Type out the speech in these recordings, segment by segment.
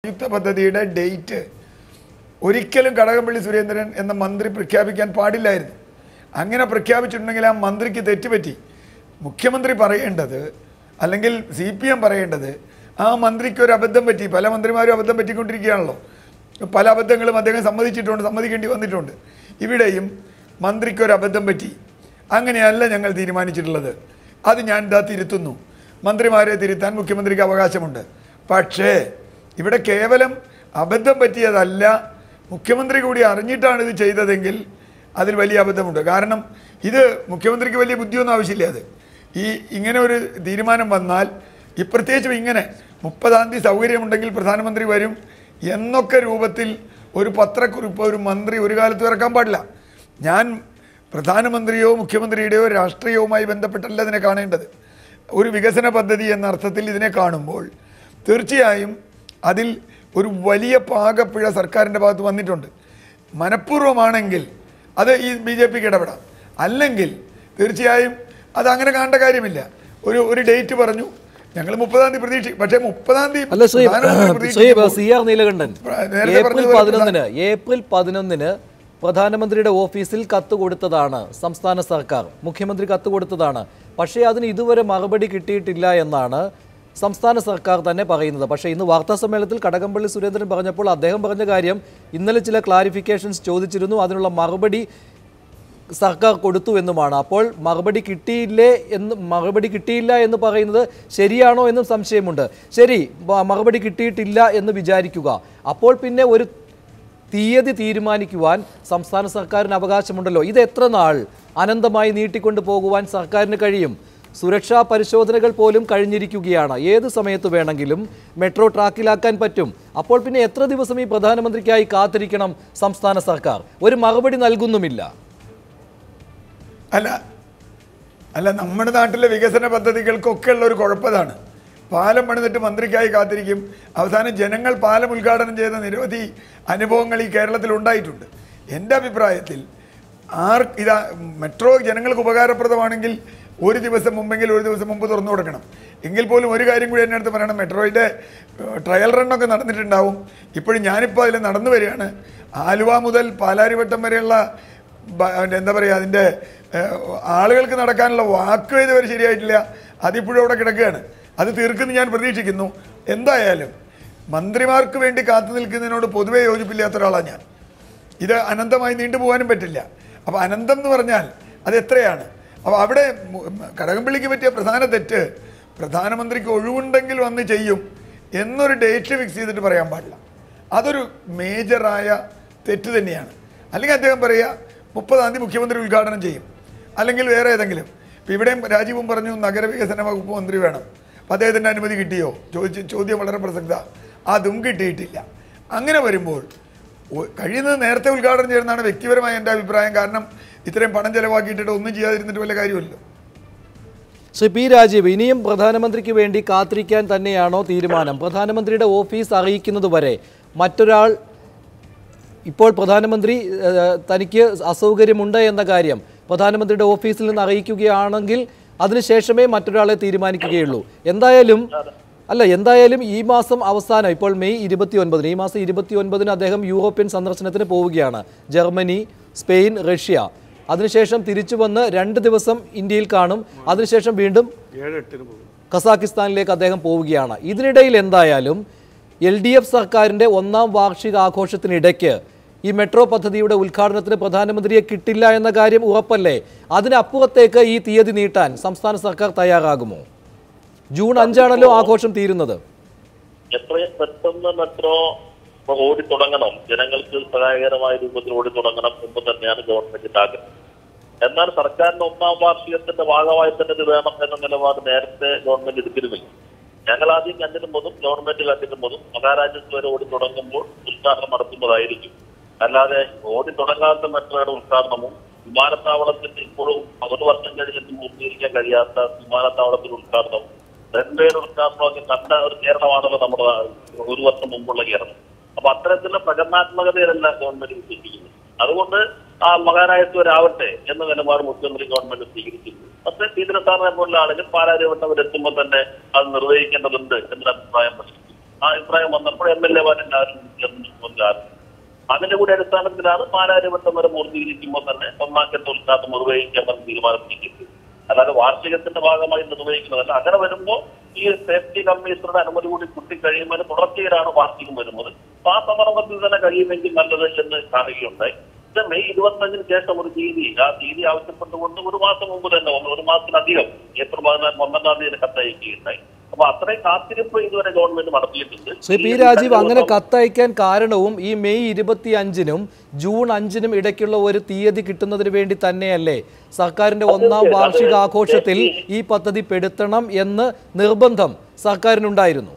സംയുക്ത പദ്ധതിയുടെ ഡേറ്റ് ഒരിക്കലും കടകംപള്ളി സുരേന്ദ്രൻ എന്ന മന്ത്രി പ്രഖ്യാപിക്കാൻ പാടില്ലായിരുന്നു അങ്ങനെ പ്രഖ്യാപിച്ചിട്ടുണ്ടെങ്കിൽ ആ മന്ത്രിക്ക് തെറ്റുപറ്റി മുഖ്യമന്ത്രി പറയേണ്ടത് അല്ലെങ്കിൽ സി പി എം പറയേണ്ടത് ആ മന്ത്രിക്ക് ഒരു അബദ്ധം പറ്റി പല മന്ത്രിമാരും അബദ്ധം പറ്റിക്കൊണ്ടിരിക്കുകയാണല്ലോ പല അബദ്ധങ്ങളും അദ്ദേഹം സമ്മതിച്ചിട്ടുണ്ട് സമ്മതിക്കേണ്ടി വന്നിട്ടുണ്ട് ഇവിടെയും മന്ത്രിക്ക് ഒരു അബദ്ധം പറ്റി അങ്ങനെയല്ല ഞങ്ങൾ തീരുമാനിച്ചിട്ടുള്ളത് അത് ഞാൻ ഇതാ തിരുത്തുന്നു മന്ത്രിമാരെ തിരുത്താൻ മുഖ്യമന്ത്രിക്ക് അവകാശമുണ്ട് പക്ഷേ ഇവിടെ കേവലം അബദ്ധം പറ്റിയതല്ല മുഖ്യമന്ത്രി കൂടി അറിഞ്ഞിട്ടാണ് ഇത് ചെയ്തതെങ്കിൽ അതിൽ വലിയ അബദ്ധമുണ്ട് കാരണം ഇത് മുഖ്യമന്ത്രിക്ക് വലിയ ബുദ്ധിയൊന്നും ആവശ്യമില്ല അത് ഈ ഇങ്ങനെ ഒരു തീരുമാനം വന്നാൽ ഈ പ്രത്യേകിച്ചും ഇങ്ങനെ മുപ്പതാം തീയതി സൗകര്യമുണ്ടെങ്കിൽ പ്രധാനമന്ത്രി വരും എന്നൊക്കെ രൂപത്തിൽ ഒരു പത്രക്കുറിപ്പ് ഒരു മന്ത്രി ഒരു കാലത്ത് ഇറക്കാൻ പാടില്ല ഞാൻ പ്രധാനമന്ത്രിയോ മുഖ്യമന്ത്രിയുടെയോ രാഷ്ട്രീയവുമായി ബന്ധപ്പെട്ടല്ല ഇതിനെ കാണേണ്ടത് ഒരു വികസന പദ്ധതി എന്ന അർത്ഥത്തിൽ ഇതിനെ കാണുമ്പോൾ തീർച്ചയായും അതിൽ ഒരു വലിയ പാകപ്പിഴ സർക്കാരിൻ്റെ ഭാഗത്ത് വന്നിട്ടുണ്ട് മനഃപൂർവ്വമാണെങ്കിൽ അത് ഈ ബി ജെ പിക്ക് ഇടപെടാം അല്ലെങ്കിൽ തീർച്ചയായും അത് അങ്ങനെ കാണേണ്ട കാര്യമില്ല ഒരു ഒരു ഡേറ്റ് പറഞ്ഞു ഞങ്ങൾ മുപ്പതാം തീയതി പ്രതീക്ഷിക്കും പക്ഷേ മുപ്പതാം തീയതി അല്ല ശ്രീ പ്രധാനമന്ത്രി ശ്രീ പ്രതീക്ഷിക്കുമ്പോൾ സി ആർ നീലകണ്ഠൻ നേരത്തെ ഏപ്രിൽ പറഞ്ഞതുപോലെ പതിനൊന്നിന് ഏപ്രിൽ പതിനൊന്നിന് പ്രധാനമന്ത്രിയുടെ ഓഫീസിൽ കത്ത് കൊടുത്തതാണ് സംസ്ഥാന സർക്കാർ മുഖ്യമന്ത്രി കത്ത് കൊടുത്തതാണ് പക്ഷേ അതിന് ഇതുവരെ മറുപടി കിട്ടിയിട്ടില്ല എന്നാണ് സംസ്ഥാന സർക്കാർ തന്നെ പറയുന്നത് പക്ഷേ ഇന്ന് വാർത്താ സമ്മേളനത്തിൽ കടകംപള്ളി സുരേന്ദ്രൻ പറഞ്ഞപ്പോൾ അദ്ദേഹം പറഞ്ഞ കാര്യം ഇന്നലെ ചില ക്ലാരിഫിക്കേഷൻസ് ചോദിച്ചിരുന്നു അതിനുള്ള മറുപടി സർക്കാർ കൊടുത്തു എന്നുമാണ് അപ്പോൾ മറുപടി കിട്ടിയില്ലേ എന്ന് മറുപടി കിട്ടിയില്ല എന്ന് പറയുന്നത് ശരിയാണോ എന്നും സംശയമുണ്ട് ശരി മ- മറുപടി കിട്ടിയിട്ടില്ല എന്ന് വിചാരിക്കുക അപ്പോൾ പിന്നെ ഒരു തീയതി തീരുമാനിക്കുവാൻ സംസ്ഥാന സർക്കാരിന് അവകാശമുണ്ടല്ലോ ഇത് എത്ര നാൾ അനന്തമായി നീട്ടിക്കൊണ്ടു പോകുവാൻ സർക്കാരിന് കഴിയും സുരക്ഷാ പരിശോധനകൾ പോലും കഴിഞ്ഞിരിക്കുകയാണ് ഏത് സമയത്ത് വേണമെങ്കിലും മെട്രോ ട്രാക്കിലാക്കാൻ പറ്റും അപ്പോൾ പിന്നെ എത്ര ദിവസം ഈ പ്രധാനമന്ത്രിക്കായി കാത്തിരിക്കണം സംസ്ഥാന സർക്കാർ ഒരു മറുപടി നൽകുന്നുമില്ല അല്ല അല്ല നമ്മുടെ നാട്ടിലെ വികസന പദ്ധതികൾക്കൊക്കെ ഉള്ള ഒരു കുഴപ്പതാണ് പാലം പണിതിട്ട് മന്ത്രിക്കായി കാത്തിരിക്കും അവസാനം ജനങ്ങൾ പാലം ഉദ്ഘാടനം ചെയ്ത നിരവധി അനുഭവങ്ങൾ ഈ കേരളത്തിൽ ഉണ്ടായിട്ടുണ്ട് എൻ്റെ അഭിപ്രായത്തിൽ ആർ ഇതാ മെട്രോ ജനങ്ങൾക്ക് ഉപകാരപ്രദമാണെങ്കിൽ ഒരു ദിവസം മുമ്പെങ്കിൽ ഒരു ദിവസം മുമ്പ് തുറന്നു കൊടുക്കണം എങ്കിൽ പോലും ഒരു കാര്യം കൂടി എൻ്റെ അടുത്ത് പറയണം മെട്രോയുടെ ഏഹ്, ട്രയൽ റണ്ണൊക്കെ നടന്നിട്ടുണ്ടാവും ഇപ്പോഴും ഞാനിപ്പോൾ അതിൽ നടന്നു വരികയാണ് ആലുവ മുതൽ പാലാരിവട്ടം വരെയുള്ള ബ- എന്താ പറയുക അതിൻ്റെ ഏഹ്, ആളുകൾക്ക് നടക്കാനുള്ള വാക്ക് ഇതുവരെ ശരിയായിട്ടില്ല അതിപ്പോഴും അവിടെ കിടക്കുകയാണ് അത് തീർക്കുന്നു ഞാൻ പ്രതീക്ഷിക്കുന്നു എന്തായാലും മന്ത്രിമാർക്ക് വേണ്ടി കാത്തു നിൽക്കുന്നതിനോട് പൊതുവേ യോജിപ്പില്ലാത്ത ഒരാളാണ് ഞാൻ ഇത് അനന്തമായി നീണ്ടുപോകാനും പറ്റില്ല അപ്പോൾ അനന്തം എന്ന് പറഞ്ഞാൽ അത് എത്രയാണ് അപ്പോൾ അവിടെ മു- കടകംപള്ളിക്ക് പറ്റിയ പ്രധാന തെറ്റ് പ്രധാനമന്ത്രിക്ക് ഒഴിവുണ്ടെങ്കിൽ വന്ന് ചെയ്യും എന്നൊരു ഡേറ്റ് ഫിക്സ് ചെയ്തിട്ട് പറയാൻ പാടില്ല അതൊരു മേജറായ തെറ്റ് തന്നെയാണ് അല്ലെങ്കിൽ അദ്ദേഹം പറയുക മുപ്പതാം തീയതി മുഖ്യമന്ത്രി ഉദ്ഘാടനം ചെയ്യും അല്ലെങ്കിൽ വേറെ ഏതെങ്കിലും ഇപ്പം ഇവിടെയും രാജീവും പറഞ്ഞു നഗരവികസന വകുപ്പ് മന്ത്രി വേണം അപ്പം അദ്ദേഹത്തിൻ്റെ അനുമതി കിട്ടിയോ ചോദിച്ച ചോദ്യം വളരെ പ്രസക്ത അതും കിട്ടിയിട്ടില്ല അങ്ങനെ വരുമ്പോൾ ഒ- കഴിയുന്നത് നേരത്തെ ഉദ്ഘാടനം ചെയ്യുന്നതാണ് വ്യക്തിപരമായ എൻ്റെ അഭിപ്രായം കാരണം ഇത്രയും പണം ചെലവാക്കിയിട്ടിട്ട് ഒന്നും ചെയ്യാതിരുന്നിട്ട് വല്ല കാര്യമില്ലല്ലോ ശ്രീ പി രാജീവ് ഇനിയും പ്രധാനമന്ത്രിക്ക് വേണ്ടി കാത്തിരിക്കാൻ തന്നെയാണോ തീരുമാനം പ്രധാനമന്ത്രിയുടെ ഓഫീസ് അറിയിക്കുന്നത് വരെ മറ്റൊരാൾ ഇപ്പോൾ പ്രധാനമന്ത്രി ഏഹ്, തനിക്ക് അസൗകര്യമുണ്ട് എന്ന കാര്യം പ്രധാനമന്ത്രിയുടെ ഓഫീസിൽ നിന്ന് അറിയിക്കുകയാണെങ്കിൽ അതിനുശേഷമേ മറ്റൊരാളെ തീരുമാനിക്കുകയുള്ളൂ എന്തായാലും അല്ല എന്തായാലും ഈ മാസം അവസാനം ഇപ്പോൾ മെയ് ഇരുപത്തി ഒൻപതിന് ഈ മാസം ഇരുപത്തി ഒൻപതിന് അദ്ദേഹം യൂറോപ്യൻ സന്ദർശനത്തിന് പോവുകയാണ് ജർമ്മനി സ്പെയിൻ റഷ്യ അതിനുശേഷം തിരിച്ചു വന്ന് രണ്ട് ദിവസം ഇന്ത്യയിൽ കാണും അതിനുശേഷം വീണ്ടും കസാക്കിസ്ഥാനിലേക്ക് അദ്ദേഹം പോവുകയാണ് ഇതിനിടയിൽ എന്തായാലും എൽ ഡി എഫ് സർക്കാരിൻ്റെ ഒന്നാം വാർഷിക ആഘോഷത്തിനിടയ്ക്ക് ഈ മെട്രോ പദ്ധതിയുടെ ഉദ്ഘാടനത്തിന് പ്രധാനമന്ത്രിയെ കിട്ടില്ല എന്ന കാര്യം ഉറപ്പല്ലേ അതിനപ്പുറത്തേക്ക് ഈ തീയതി നീട്ടാൻ സംസ്ഥാന സർക്കാർ തയ്യാറാകുമോ ജൂൺ അഞ്ചാണല്ലോ ആഘോഷം തീരുന്നത് എത്രയും പെട്ടെന്ന് മെട്രോ ഓടി തുടങ്ങണം ജനങ്ങൾക്ക് സഹായകരമായ രൂപത്തിൽ ഓടി തുടങ്ങണം എന്ന് തന്നെയാണ് ഗവൺമെന്റിന്റെ ആഗ്രഹം എന്നാൽ സർക്കാരിന്റെ ഒന്നാം വാർഷികത്തിന്റെ ഭാഗമായി തന്നെ ഇത് വേണം എന്ന നിലപാട് നേരത്തെ ഗവൺമെന്റ് എടുത്തിരുന്നില്ല ഞങ്ങൾ ആദ്യം കണ്ടിരുന്നതും ഗവൺമെന്റ് കണ്ടിരുന്നതും മഹാരാജ്യത്ത് വരെ ഓടി തുടങ്ങുമ്പോൾ ഉദ്ഘാടനം നടത്തുന്നതായിരിക്കും അല്ലാതെ ഓടി തുടങ്ങാത്ത മെട്രോയുടെ ഉദ്ഘാടനവും വിമാനത്താവളത്തിന്റെ ഇപ്പോഴും ഒരു വർഷം കഴിഞ്ഞിട്ട് പൂർത്തീകരിക്കാൻ കഴിയാത്ത വിമാനത്താവളത്തിന്റെ ഉദ്ഘാടനവും റൺവേയുടെ ഉദ്ഘാടനമൊക്കെ കണ്ട ഒരു കേരളമാണല്ലോ നമ്മുടെ ഒരു വർഷം മുമ്പുള്ള കേരളം അപ്പൊ അത്തരത്തിലുള്ള പ്രകടനാത്മകതയിലല്ല ഗവൺമെന്റ് വിശ്വസിക്കുന്നത് അതുകൊണ്ട് ആ മഹാരാജ്യത്ത് വരാവട്ടെ എന്ന നിലപാട് മുഖ്യമന്ത്രി ഗവൺമെന്റ് സ്വീകരിച്ചിരുന്നു പക്ഷേ പീതര സാറിനെ പോലുള്ള ആളുകൾ പാലാരിവട്ടം എത്തുമ്പോൾ തന്നെ അത് നിർവഹിക്കേണ്ടതുണ്ട് എന്നൊരു അഭിപ്രായം പ്രശ്നിക്കുന്നു ആ അഭിപ്രായം വന്നപ്പോൾ എം എൽ എമാരെല്ലാവരും ചേർന്ന് അതിന്റെ കൂടി അടിസ്ഥാനത്തിലാണ് പാലാരിവട്ടം വരെ പൂർത്തീകരിക്കുമ്പോൾ തന്നെ ഒന്നാക്കത്തെ ഉദ്ഘാടനം നിർവഹിക്കാൻ തീരുമാനിച്ചിരിക്കുന്നത് അല്ലാതെ വാർഷികത്തിന്റെ ഭാഗമായി നിർവഹിക്കുന്നതല്ല അങ്ങനെ വരുമ്പോൾ ഈ സേഫ്റ്റി കമ്മീഷണറുടെ അനുമതി കൂടി കിട്ടിക്കഴിയുമ്പോൾ തുടർച്ചയിലാണ് വാർഷികം വരുന്നത് അപ്പൊ ആ സന്ദർഭത്തിൽ തന്നെ കഴിയുമെങ്കിൽ നല്ലത് എന്ന് കാണുകയുണ്ടായി ഇത് മെയ് ഇരുപത്തഞ്ചിന് ശേഷം ഒരു തീയതി ആ തീയതി ആവശ്യപ്പെട്ടുകൊണ്ട് ഒരു മാസം മുമ്പ് തന്നെ ഒന്ന് ഒരു മാസത്തിലധികം ഏപ്രിൽ പതിനാല് പന്ത്രണ്ടാം തീയതി കത്തയക്കുകയുണ്ടായി അപ്പൊ അത്രയും കാത്തിരിപ്പ് ഇതുവരെ ഗവൺമെന്റ് നടത്തിയിട്ടുണ്ട് ശ്രീ പി ഈ രാജീവ് അങ്ങനെ ദിവസം- കത്തയക്കാൻ കാരണവും ഈ മെയ് ഇരുപത്തി അഞ്ചിനും ജൂൺ അഞ്ചിനും ഇടയ്ക്കുള്ള ഒരു തീയതി കിട്ടുന്നതിന് വേണ്ടി തന്നെയല്ലേ സർക്കാരിന്റെ ഒന്നാം അതെ, വാർഷിക അതെ. ആഘോഷത്തിൽ ഈ പദ്ധതി പെടുത്തണം എന്ന് നിർബന്ധം സർക്കാരിനുണ്ടായിരുന്നു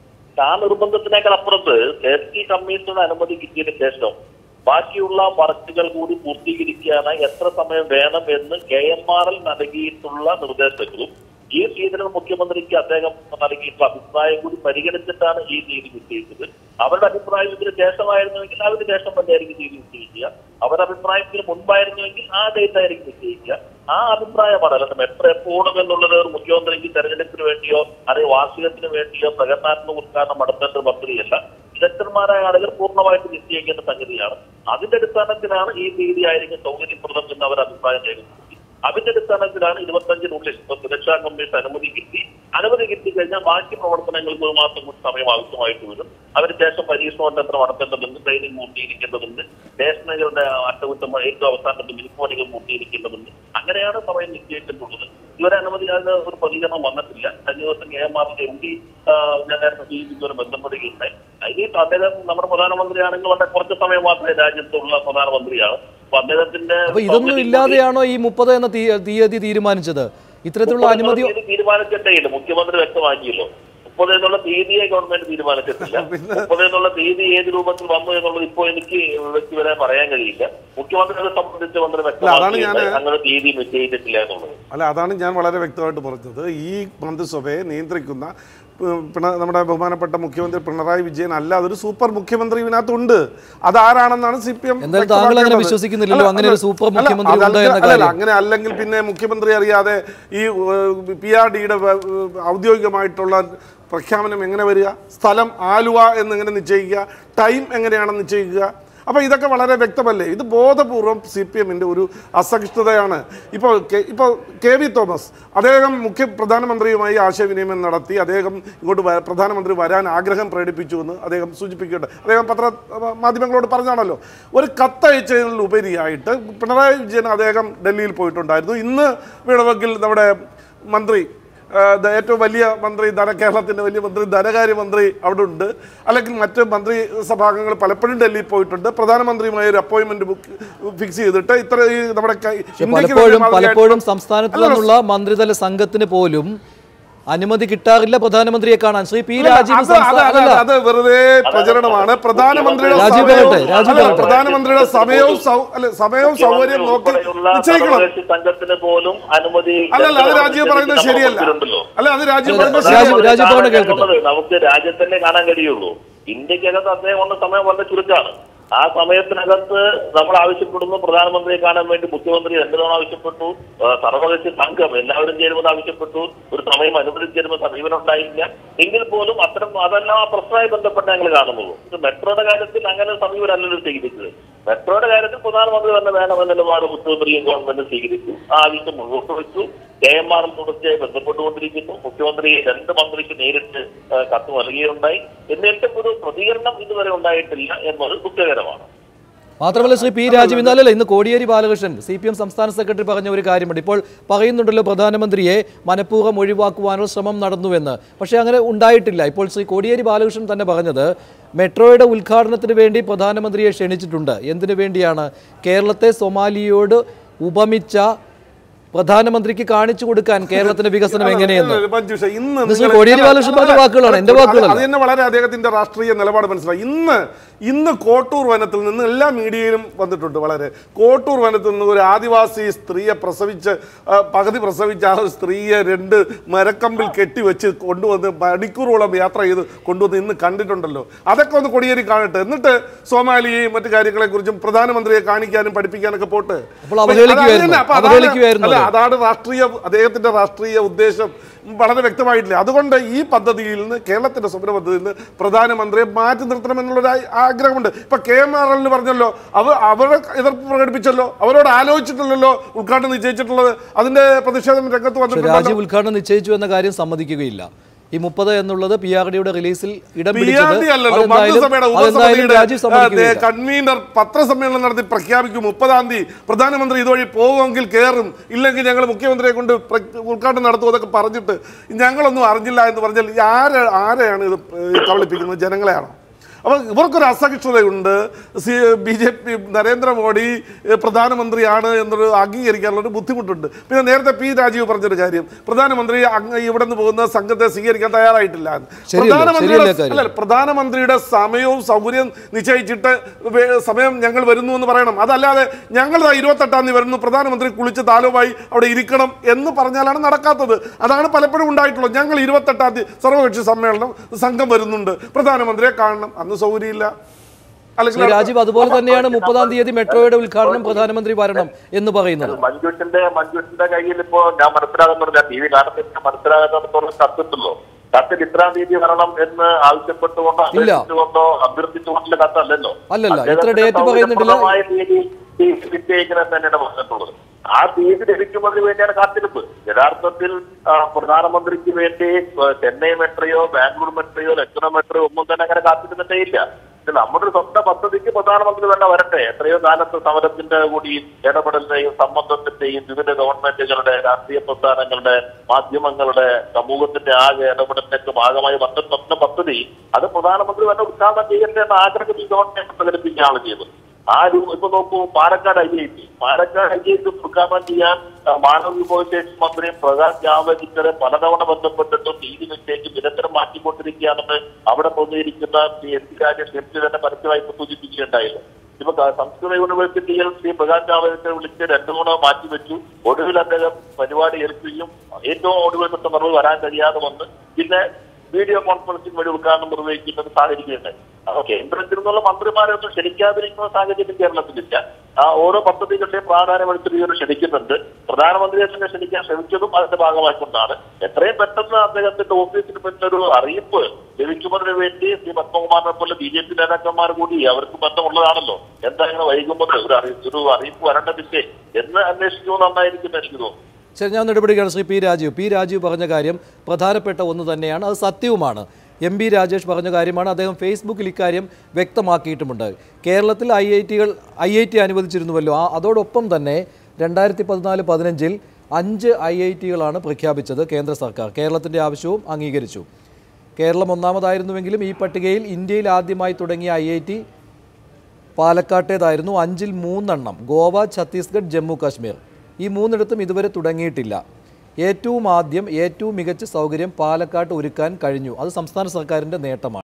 ആ നിർബന്ധത്തിനേക്കാൾ അപ്പുറത്ത് സേഫ്റ്റി കമ്മീഷനുടെ അനുമതി കിട്ടിയതിന് ശേഷം ബാക്കിയുള്ള വർക്കുകൾ കൂടി പൂർത്തീകരിക്കാനായി എത്ര സമയം വേണം എന്ന് കെ എം ആർ എൽ നൽകിയിട്ടുള്ള നിർദ്ദേശങ്ങളും ഈ തീയതിയിൽ മുഖ്യമന്ത്രിക്ക് അദ്ദേഹം നൽകിയിട്ടുള്ള അഭിപ്രായം കൂടി പരിഗണിച്ചിട്ടാണ് ഈ തീയതി നിശ്ചയിച്ചത് അവരുടെ അഭിപ്രായം ഇതിന് ശേഷമായിരുന്നുവെങ്കിൽ അതിന് ശേഷം തന്നെയായിരിക്കും തീയതി നിശ്ചയിക്കുക അവരുടെ അഭിപ്രായം ഇതിന് മുൻപായിരുന്നുവെങ്കിൽ ആ ഡേറ്റ് ആയിരിക്കും നിശ്ചയിക്കുക ആ അഭിപ്രായമാണ് അല്ലാതെ മെട്രോ എപ്പോഴും എന്നുള്ളത് ഒരു മുഖ്യമന്ത്രിക്ക് തെരഞ്ഞെടുപ്പിന് വേണ്ടിയോ അല്ലെങ്കിൽ വാർഷികത്തിന് വേണ്ടിയോ പ്രകടനാത്മക ഉദ്ഘാടനം നടത്തേണ്ട ഒരു പദ്ധതിയല്ല വിദഗ്ധന്മാരായ ആളുകൾ പൂർണ്ണമായിട്ട് നിശ്ചയിക്കേണ്ട സംഗതിയാണ് അതിന്റെ അടിസ്ഥാനത്തിലാണ് ഈ തീയതി ആയിരിക്കും സൗകര്യപ്രദം എന്ന് അവർ അഭിപ്രായം രേഖപ്പെടുത്തി അതിന്റെ അടിസ്ഥാനത്തിലാണ് ഇരുപത്തഞ്ചിനുള്ളിൽ ഇപ്പൊ സുരക്ഷാ കമ്മീഷൻ അനുമതി കിട്ടി അനുമതി കിട്ടിക്കഴിഞ്ഞാൽ ബാക്കി പ്രവർത്തനങ്ങൾക്ക് ഒരു മാസം കൂടി സമയം ആവശ്യമായിട്ട് വരും അതിനുശേഷം പരീക്ഷണോട്ടം നടത്തേണ്ടതുണ്ട് ട്രെയിനിങ് പൂർത്തീകരിക്കേണ്ടതുണ്ട് സ്റ്റേഷനുകളുടെ അറ്റകുറ്റം ഏറ്റവും അവസാനത്തെ മിനിപ്പോണികൾ പൂർത്തീകരിക്കേണ്ടതുണ്ട് അങ്ങനെയാണ് സമയം നിശ്ചയിച്ചിട്ടുള്ളത് ഇവരെ അനുമതി അതിന് ഒരു പ്രതികരണം വന്നിട്ടില്ല കഴിഞ്ഞ ദിവസം കെ എം ആറിന്റെ എം ഡി ഞാൻ നേരത്തെ സൂചിപ്പിച്ചവരെ ബന്ധപ്പെടുകയുണ്ടായി ഇനി അദ്ദേഹം നമ്മുടെ പ്രധാനമന്ത്രിയാണെങ്കിൽ വളരെ കുറച്ച് സമയം മാത്രമേ രാജ്യത്തുള്ള പ്രധാനമന്ത്രിയാണ് അപ്പൊ അദ്ദേഹത്തിന്റെ അപ്പൊ ഇതൊന്നും സൗകര്യം കൂടി- ഇല്ലാതെയാണോ ഈ മുപ്പത് എന്ന തീ- തീയതി തീരുമാനിച്ചത് ഇത്തരത്തിലുള്ള അനുമതി തീയതി തീരുമാനിച്ചിട്ടേ ഇല്ല മുഖ്യമന്ത്രി വ്യക്തമാക്കിയല്ലോ മുപ്പത് എന്നുള്ള തീയതിയെ ഗവൺമെന്റ് തീരുമാനിച്ചിട്ടില്ല മുപ്പത് എന്നുള്ള തീയതി ഏത് രൂപത്തിൽ വന്നു എന്നുള്ളത് ഇപ്പോൾ എനിക്ക് വ്യക്തിപരമായി പറയാൻ കഴിയില്ല മുഖ്യമന്ത്രി അത് സംബന്ധിച്ച് മന്ത്രി അതാണ് ഞാന് വ്യക്തമാക്കി അങ്ങനെ തീയതി നിശ്ചയിച്ചിട്ടില്ല എന്നുള്ളത് അല്ല അതാണ് ഞാൻ വളരെ വ്യക്തമായിട്ട് പറഞ്ഞത് ഈ മന്ത്രിസഭയെ നിയന്ത്രിക്കുന്ന ഉം, പിണ- നമ്മുടെ ബഹുമാനപ്പെട്ട മുഖ്യമന്ത്രി പിണറായി വിജയൻ അല്ല അതൊരു സൂപ്പർ മുഖ്യമന്ത്രി ഇതിനകത്തുണ്ട് അതാരാണെന്നാണ് സി പി എം എന്തായാലും താങ്കൾ അങ്ങനെ വിശ്വസിക്കുന്നില്ലല്ലോ, അങ്ങനെ ഒരു സൂപ്പർ മുഖ്യമന്ത്രി ഉണ്ട് എന്ന കാര്യം. അങ്ങനെ അല്ലെങ്കിൽ പിന്നെ മുഖ്യമന്ത്രി അറിയാതെ ഈ പി ആർ ഡിയുടെ ഔദ്യോഗികമായിട്ടുള്ള പ്രഖ്യാപനം എങ്ങനെ വരിക സ്ഥലം ആലുവ എന്നെങ്ങനെ നിശ്ചയിക്കുക ടൈം എങ്ങനെയാണെന്ന് നിശ്ചയിക്കുക അപ്പോൾ ഇതൊക്കെ വളരെ വ്യക്തമല്ലേ ഇത് ബോധപൂർവം സി പി എമ്മിൻ്റെ ഒരു അസഹിഷ്ണുതയാണ് ഇപ്പോൾ കെ- ഇപ്പോൾ കെ വി തോമസ് അദ്ദേഹം മുഖ്യ പ്രധാനമന്ത്രിയുമായി ആശയവിനിമയം നടത്തി അദ്ദേഹം ഇങ്ങോട്ട് വ- പ്രധാനമന്ത്രി വരാൻ ആഗ്രഹം പ്രകടിപ്പിച്ചു എന്ന് അദ്ദേഹം സൂചിപ്പിക്കട്ടെ അദ്ദേഹം പത്ര മാധ്യമങ്ങളോട് പറഞ്ഞാണല്ലോ ഒരു കത്തയച്ചതിലുപരിയായിട്ട് പിണറായി വിജയൻ അദ്ദേഹം ഡൽഹിയിൽ പോയിട്ടുണ്ടായിരുന്നു ഇന്ന് വേണമെങ്കിൽ നമ്മുടെ മന്ത്രി ആ, ദ- ഏറ്റവും വലിയ മന്ത്രി ധന കേരളത്തിൻ്റെ വലിയ മന്ത്രി ധനകാര്യമന്ത്രി അവിടെ ഉണ്ട് അല്ലെങ്കിൽ മറ്റ് മന്ത്രി സഭാംഗങ്ങൾ പലപ്പോഴും ഡൽഹിയിൽ പോയിട്ടുണ്ട് പ്രധാനമന്ത്രിയുമായി ഒരു അപ്പോയിന്റ്മെന്റ് ബുക്ക് ഫിക്സ് ചെയ്തിട്ട് ഇത്ര ഈ നമ്മുടെ കൈ- പക്ഷെ ഇന്ത്യക്ക് പലപ്പോഴും തന്നെ മാതൃകയായിട്ട് പലപ്പോഴും സംസ്ഥാനത്ത് അല്ല, നിന്നുള്ള മന്ത്രിതല സംഘത്തിന് പോലും അനുമതി കിട്ടാറില്ല പ്രധാനമന്ത്രിയെ കാണാൻ ശ്രീ പി രാജീവ് അത് അത് സംസ്ഥാന അത് അല്ലല്ല. അത് വെറുതെ പ്രചരണമാണ് പ്രധാനമന്ത്രിയുടെ രാജീവ് സമയവും പറയട്ടെ, രാജീവ് അല്ല, പറയട്ടെ. പ്രധാനമന്ത്രിയുടെ സമയവും സൗ- അല്ല സമയവും സൗകര്യം നോക്കി ഉൾപ്പെടെയുള്ള നിശ്ചയിക്കണം സർവകക്ഷി സംഘത്തിന് പോലും അനുമതി അല്ലല്ല അത് രാജീവ് പറയുന്നത് ശരിയല്ല കൊടുത്തിട്ടുണ്ടല്ലോ. അല്ല അത് രാജീവ് അല്ല, പറയുന്നത് രാജീവ്- ശരിയല്ല രാജീവ് പറഞ്ഞ കാണാൻ കേൾക്കട്ടെ. കഴിയുന്നത് നമുക്ക് രാജ്യത്തന്നെ കാണാൻ കഴിയുള്ളൂ ഇന്ത്യക്കകത്ത് അദ്ദേഹം വന്ന സമയം വളരെ ചുരുക്കമാണ് ആ സമയത്തിനകത്ത് നമ്മൾ ആവശ്യപ്പെടുന്നു പ്രധാനമന്ത്രിയെ കാണാൻ വേണ്ടി മുഖ്യമന്ത്രി രണ്ടു തവണ ആവശ്യപ്പെട്ടു ആ, സർവകക്ഷി സംഘം എല്ലാവരും ചേരുമെന്ന് ആവശ്യപ്പെട്ടു ഒരു സമയം അനുവദിച്ചിരുന്ന സമീപനം ഉണ്ടായില്ല എങ്കിൽ പോലും അത്തരം അതെല്ലാം ആ പ്രശ്നമായി ബന്ധപ്പെട്ട് ഞങ്ങൾ കാണുന്നുള്ളൂ ഇത് മെട്രോയുടെ കാര്യത്തിൽ അങ്ങനെ ഒരു സമീപനമല്ലല്ലോ സ്വീകരിച്ചത് മെട്രോയുടെ കാര്യത്തിൽ പ്രധാനമന്ത്രി തന്നെ വേണമെന്ന നിലപാട് മുഖ്യമന്ത്രിയും ഗവൺമെന്റ് സ്വീകരിച്ചു ആ ആവശ്യം മുന്നോട്ട് വെച്ചു കെ എം ആറും തുടർച്ചയായി ബന്ധപ്പെട്ടുകൊണ്ടിരിക്കുന്നു മുഖ്യമന്ത്രി രണ്ട് മന്ത്രിക്ക് നേരിട്ട് ആ, കത്ത് നൽകുകയുണ്ടായി എന്നിട്ടും ഒരു പ്രതികരണം ഇതുവരെ ഉണ്ടായിട്ടില്ല എന്നത് ദുഃഖകരമാണ് മാത്രമല്ല ശ്രീ പി രാജീവ് ഇന്നലല്ല ഇന്ന് Kodiyeri Balakrishnan C P M സംസ്ഥാന സെക്രട്ടറി പറഞ്ഞ ഒരു കാര്യമുണ്ട് ഇപ്പോൾ പറയുന്നുണ്ടല്ലോ പ്രധാനമന്ത്രിയെ മനഃപൂർവ്വം ഒഴിവാക്കുവാനുള്ള ശ്രമം നടന്നുവെന്ന് പക്ഷേ അങ്ങനെ ഉണ്ടായിട്ടില്ല ഇപ്പോൾ ശ്രീ കോടിയേരി ബാലകൃഷ്ണൻ തന്നെ പറഞ്ഞത് മെട്രോയുടെ ഉദ്ഘാടനത്തിന് വേണ്ടി പ്രധാനമന്ത്രിയെ ക്ഷണിച്ചിട്ടുണ്ട് എന്തിനു വേണ്ടിയാണ് കേരളത്തെ സൊമാലിയോട് ഉപമിച്ച പ്രധാനമന്ത്രിക്ക് കാണിച്ചു കൊടുക്കാൻ കേരളത്തിന്റെ വികസനം എങ്ങനെയെന്ന് മഞ്ജുഷ ഇന്ന് ഇത് ശ്രീ നിങ്ങൾ- കോടിയേരി ബാലകൃഷ്ണൻ പറഞ്ഞ വാക്കുകളാണ്, എൻ്റെ വാക്കുകളല്ല. അത് തന്നെ വളരെ അദ്ദേഹത്തിന്റെ രാഷ്ട്രീയ നിലപാട് മനസ്സിലായി ഇന്ന് ഇന്ന് കോട്ടൂർ വനത്തിൽ നിന്ന് എല്ലാ മീഡിയയിലും വന്നിട്ടുണ്ട് വളരെ കോട്ടൂർ വനത്തിൽ നിന്ന് ഒരു ആദിവാസി സ്ത്രീയെ പ്രസവിച്ച് ആ, പകുതി പ്രസവിച്ച ആ ഒരു സ്ത്രീയെ രണ്ട് മരക്കമ്പിൽ കെട്ടിവെച്ച് കൊണ്ടുവന്ന് മണിക്കൂറോളം യാത്ര ചെയ്ത് കൊണ്ടുവന്ന് ഇന്ന് കണ്ടിട്ടുണ്ടല്ലോ അതൊക്കെ ഒന്ന് കൊടിയേരി കാണട്ടെ എന്നിട്ട് സോമാലിയെയും മറ്റു കാര്യങ്ങളെ കുറിച്ചും പ്രധാനമന്ത്രിയെ കാണിക്കാനും പഠിപ്പിക്കാനൊക്കെ പോട്ടെ അപ്പോൾ അവഹേളിക്കുവായിരുന്നു. അത് തന്നെ. അപ്പോൾ അതാണ് അവഹേളിക്കുവായിരുന്നു അല്ല, അതാണ് രാഷ്ട്രീയ അദ്ദേഹത്തിന്റെ രാഷ്ട്രീയ ഉദ്ദേശം വളരെ വ്യക്തമായിട്ടില്ല അതുകൊണ്ട് ഈ പദ്ധതിയിൽ നിന്ന് കേരളത്തിന്റെ സ്വപ്ന പദ്ധതിയിൽ നിന്ന് പ്രധാനമന്ത്രിയെ മാറ്റി നിർത്തണമെന്നുള്ളൊരു ആ- ആഗ്രഹമുണ്ട് ഇപ്പൊ കെ എം ആർ എല്ലിന് പറഞ്ഞല്ലോ അവർ അവരെ എതിർപ്പ് പ്രകടിപ്പിച്ചല്ലോ അവരോട് ആലോചിച്ചിട്ടില്ലല്ലോ ഉദ്ഘാടനം നിശ്ചയിച്ചിട്ടുള്ളത് അതിന്റെ പ്രതിഷേധം രംഗത്ത് പക്ഷേ വന്നിട്ടുണ്ടല്ലോ രാജീവ് ഉദ്ഘാടനം നിശ്ചയിച്ചു എന്ന കാര്യം സമ്മതിക്കുകയില്ല ഈ മുപ്പത് എന്നുള്ളത് പി ആർ ഡിയുടെ റിലീസിൽ ഇടം പി ആർ പിടിച്ചത് ഡി അല്ലല്ലോ അതെന്തായാലും മന്ത്രിസഭയുടെ അതെന്തായാലും രാജീവ് ഉപസമിതിയുടെ സമ്മതിക്കുകയില്ല കൺവീനർ പത്രസമ്മേളനം നടത്തി പ്രഖ്യാപിക്കും മുപ്പതാം തീയതി പ്രധാനമന്ത്രി ഇതുവഴി പോകുമെങ്കിൽ കയറും ഇല്ലെങ്കിൽ ഞങ്ങൾ മുഖ്യമന്ത്രിയെ കൊണ്ട് പ്ര- ഉദ്ഘാടനം നടത്തും അതൊക്കെ പറഞ്ഞിട്ട് ഞങ്ങളൊന്നും അറിഞ്ഞില്ല എന്ന് പറഞ്ഞാൽ ഈ ആരെ ആരെയാണ് ഇത് കബളിപ്പിക്കുന്നത് ജനങ്ങളെയാണോ അപ്പോൾ ഇവർക്കൊരു അസഹിഷ്ണുതയുണ്ട് C B J P Narendra Modi ഏഹ്, പ്രധാനമന്ത്രിയാണ് എന്നൊരു അംഗീകരിക്കാനുള്ള ഒരു ബുദ്ധിമുട്ടുണ്ട് പിന്നെ നേരത്തെ പി രാജീവ് പറഞ്ഞൊരു കാര്യം പ്രധാനമന്ത്രി അങ്ങ് ഇവിടെ നിന്ന് പോകുന്ന സംഘത്തെ സ്വീകരിക്കാൻ തയ്യാറായിട്ടില്ല എന്ന്. ശരിയല്ല, പ്രധാനമന്ത്രിയുടെ ശരിയല്ല കാര്യം. അല്ല പ്രധാനമന്ത്രിയുടെ സമയവും സൗകര്യം നിശ്ചയിച്ചിട്ട് വേ- സമയം ഞങ്ങൾ വരുന്നു എന്ന് പറയണം അതല്ലാതെ ഞങ്ങൾ ദാ ഇരുപത്തെട്ടാം തീയതി വരുന്നു പ്രധാനമന്ത്രി കുളിച്ച് താലവുമായി അവിടെ ഇരിക്കണം എന്ന് പറഞ്ഞാലാണ് നടക്കാത്തത് അതാണ് പലപ്പോഴും ഉണ്ടായിട്ടുള്ളത് ഞങ്ങൾ ഇരുപത്തെട്ടാം തീയതി സർവകക്ഷി സമ്മേളനം സംഘം വരുന്നുണ്ട് പ്രധാനമന്ത്രിയെ കാണണം അന്ന് സൗകര്യമില്ല ശ്രീ രാജീവ് അതുപോലെ തന്നെയാണ് മുപ്പതാം തീയതി മെട്രോയുടെ ഉദ്ഘാടനം പ്രധാനമന്ത്രി വരണം എന്ന് പറയുന്നത് മഞ്ജുഷിന്റെ മഞ്ജുഷിന്റെ കയ്യിൽ ഇപ്പോ ഞാൻ മനസ്സിലാകുന്നത് ഞാൻ ടി വി കാണുന്നില്ല മനസ്സിലാകുന്നിടത്തോളം കത്തുണ്ടല്ലോ കത്തിൽ ഇത്രാം തീയതി വരണം എന്ന് ആവശ്യപ്പെട്ടുകൊണ്ടോ ഇല്ല. അഭ്യർത്ഥിച്ചുകൊണ്ടോ അഭ്യർത്ഥിച്ചുകൊണ്ടുള്ള കത്തല്ലല്ലോ അല്ലല്ല, ഇത്ര അദ്ദേഹത്തിന്റെ ഡേറ്റ് പറയുന്നുണ്ടില്ല. സൗകര്യപ്രദമായ തീയതി നിശ്ചയിക്കുന്നത് തന്നെയാണ് പറഞ്ഞിട്ടുള്ളത് ആ തീയതി ലഭിക്കുന്നതിന് വേണ്ടിയാണ് കാത്തിരിപ്പ് യഥാർത്ഥത്തിൽ ആ, പ്രധാനമന്ത്രിക്ക് വേണ്ടി ആ, ചെന്നൈ മെട്രോയോ ബാംഗ്ലൂർ മെട്രോയോ ലക്നോ മെട്രോയോ ഒന്നും തന്നെ അങ്ങനെ കാത്തിരുന്നിട്ടേ ഇല്ല ഇത് നമ്മുടെ ഒരു സ്വന്തം പദ്ധതിക്ക് പ്രധാനമന്ത്രി തന്നെ വരട്ടെ എത്രയോ കാലത്ത് സമരത്തിന്റെ കൂടി ഇടപെടലിന്റെയും സമ്മർദ്ദത്തിന്റെയും വിവിധ ഗവൺമെന്റുകളുടെ രാഷ്ട്രീയ പ്രസ്ഥാനങ്ങളുടെ മാധ്യമങ്ങളുടെ സമൂഹത്തിന്റെ ആകെ ഇടപെടലിനൊക്കെ ഭാഗമായി വന്ന സ്വപ്ന പദ്ധതി അത് പ്രധാനമന്ത്രി തന്നെ ഉദ്ഘാടനം ചെയ്യട്ടെ എന്ന ആഗ്രഹം ഈ ഗവൺമെന്റ് പ്രകടിപ്പിക്കുകയാണ് ചെയ്തത് ആ രൂ ഇപ്പൊ നോക്കൂ Palakkad I I T Palakkad I I T ഉദ്ഘാടനം ചെയ്യാൻ ആ, മാനവ വിഭവശേഷി മന്ത്രി പ്രകാശ് ജാവദേക്കറെ പലതവണ ബന്ധപ്പെട്ടിട്ടും തീയതി നിശ്ചയിച്ച് നിരന്തരം മാറ്റിക്കൊണ്ടിരിക്കുകയാണെന്ന് അവിടെ പൊന്നിയിരിക്കുന്ന Shri M P Rajesh M P തന്നെ പരസ്യമായി സൂചിപ്പിക്കുകയുണ്ടായിരുന്നു ഇപ്പൊ ക- സംസ്കൃത യൂണിവേഴ്സിറ്റിയിൽ ശ്രീ പ്രകാശ് ജാവദേക്കറെ വിളിച്ച് രണ്ടു മൂന്ന് മാറ്റിവെച്ചു ഒടുവിൽ അദ്ദേഹം പരിപാടി ഏൽക്കുകയും ഏറ്റവും ഒടുവിലത്തെ മറുപടി വരാൻ കഴിയാതെ വന്ന് പിന്നെ വീഡിയോ കോൺഫറൻസിംഗ് വഴി ഉദ്ഘാടനം നിർവഹിക്കുന്ന ഒരു സാഹചര്യമുണ്ട് അപ്പൊ കേന്ദ്രത്തിൽ നിന്നുള്ള മന്ത്രിമാരെ ഒന്നും ക്ഷണിക്കാതിരിക്കുന്ന സാഹചര്യം കേരളത്തിലില്ല ആ ഓരോ പദ്ധതികളുടെയും പ്രാധാന്യം എടുത്തിട്ട് ക്ഷണിക്കുന്നുണ്ട് പ്രധാനമന്ത്രിയെ തന്നെ ക്ഷണിക്കാൻ ശ്രമിച്ചതും അതിന്റെ ഭാഗമായിക്കൊണ്ടാണ് എത്രയും പെട്ടെന്ന് അദ്ദേഹത്തിന്റെ ഓഫീസിന് പറ്റുന്ന ഒരു അറിയിപ്പ് ലഭിക്കുന്നതിന് വേണ്ടി ശ്രീ പത്മകുമാറിനെ പോലെ ബി ജെ പി നേതാക്കന്മാർ കൂടി അവർക്ക് ബന്ധമുള്ളതാണല്ലോ എന്താ ഇങ്ങനെ വൈകുമ്പോൾ ഒരു അറിയിപ്പ് ഒരു അറിയിപ്പ് വരേണ്ടതില്ലേ എന്ന് അന്വേഷിക്കുമ്പോൾ നന്നായിരിക്കും എനിക്ക് തോന്നുന്നു ശരി ഞാൻ ഇടപെടുകയാണ് ശ്രീ പി രാജീവ് പി രാജീവ് പറഞ്ഞ കാര്യം പ്രധാനപ്പെട്ട ഒന്ന് തന്നെയാണ് അത് സത്യവുമാണ് എം ബി രാജേഷ് പറഞ്ഞ കാര്യമാണ് അദ്ദേഹം ഫേസ്ബുക്കിൽ ഇക്കാര്യം വ്യക്തമാക്കിയിട്ടുമുണ്ട് കേരളത്തിൽ ഐ ഐ ടികൾ ഐ ഐ ടി അനുവദിച്ചിരുന്നുവല്ലോ ആ അതോടൊപ്പം തന്നെ രണ്ടായിരത്തി പതിനാല് പതിനഞ്ചിൽ അഞ്ച് ഐ ഐ ടികളാണ് പ്രഖ്യാപിച്ചത് കേന്ദ്ര സർക്കാർ കേരളത്തിൻ്റെ ആവശ്യവും അംഗീകരിച്ചു കേരളം ഒന്നാമതായിരുന്നുവെങ്കിലും ഈ പട്ടികയിൽ ഇന്ത്യയിൽ ആദ്യമായി തുടങ്ങിയ ഐ ഐ ടി പാലക്കാട്ടേതായിരുന്നു അഞ്ചിൽ മൂന്നെണ്ണം ഗോവ ഛത്തീസ്ഗഡ് ജമ്മു കാശ്മീർ ഈ മൂന്നിടത്തും ഇതുവരെ തുടങ്ങിയിട്ടില്ല ഏറ്റവും ആദ്യം ഏറ്റവും മികച്ച സൗകര്യം പാലക്കാട്ട് ഒരുക്കാൻ കഴിഞ്ഞു അത് സംസ്ഥാന സർക്കാരിൻ്റെ നേട്ടമാണ്